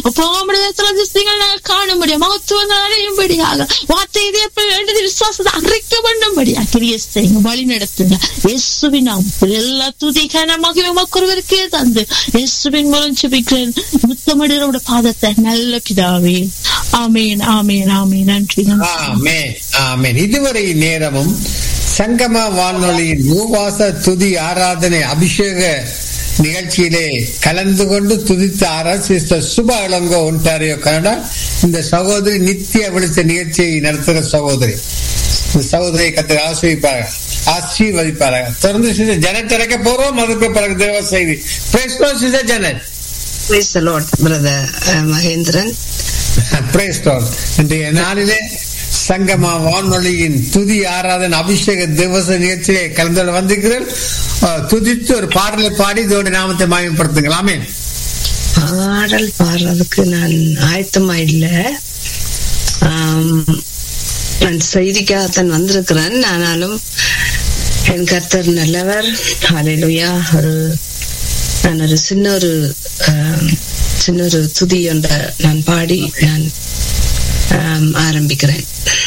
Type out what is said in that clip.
பாமடத்தில் அதிசயங்கள் நாங்கள் காண முடியும் மகத்துவங்கள் அடையும்படியாக வார்த்தை இதே எழுதி விசுவாசத்தை அறிக்க பண்ணும்படியா கிரிய செய்யுங்க வழி நடத்துங்க இயேசுவின் நாமத்தில் எல்லா துதி கனமாக மக்கொருவருக்கே தந்து இயேசுவின் மூலம் செபிக்கிறேன் முத்தமடியோட பாதத்தை நல்ல பிதாவே ஆமேன் ஆமேன் ஆமேன் நன்றி நன்றி ஆமென் ஆமென் இதுவரை நேரமும் சங்கம வானொலியின் மூவாச துதி ஆராதனை அபிஷேக நிகழ்ச்சியிலே கலந்து கொண்டு துதித்த ஆராய்ச்சி சிஸ்டர் சுப இளங்கோ ஒன்டாரியோ கனடா இந்த சகோதரி நித்திய விழித்த நிகழ்ச்சியை நடத்துகிற சகோதரி இந்த சகோதரியை கத்து ஆசிரிப்பார்கள் ஆசீர்வதிப்பார்கள் தொடர்ந்து சிஸ்டர் ஜனத் திறக்க போறோம் அதுக்கு பிறகு தேவ செய்தி sister Janath Praise the Lord, brother uh, Mahendran. Praise God. இன்றைய நாளிலே சங்கமா வானொலியின் துதி ஆராதனை அபிஷேக திவச நிகழ்ச்சியை கலந்து வந்திருக்கிறேன் அஹ், துதித்து ஒரு பாடலை பாடி இதோட நாமத்தை மாயப்படுத்துங்களாமே பாடல் பாடுறதுக்கு நான் ஆயத்தமா இல்ல ஆம், நான் செய்திக்காகத்தான் வந்திருக்கிறேன் ஆனாலும் என் கர்த்தர் நல்லவர் ஹalleluya ஒரு நான் ஒரு சின்ன ஒரு ஆம், சின்ன ஒரு துதி ஒன்றை நான் பாடி நான் ஆம், ஆரம்பிக்கிறேன்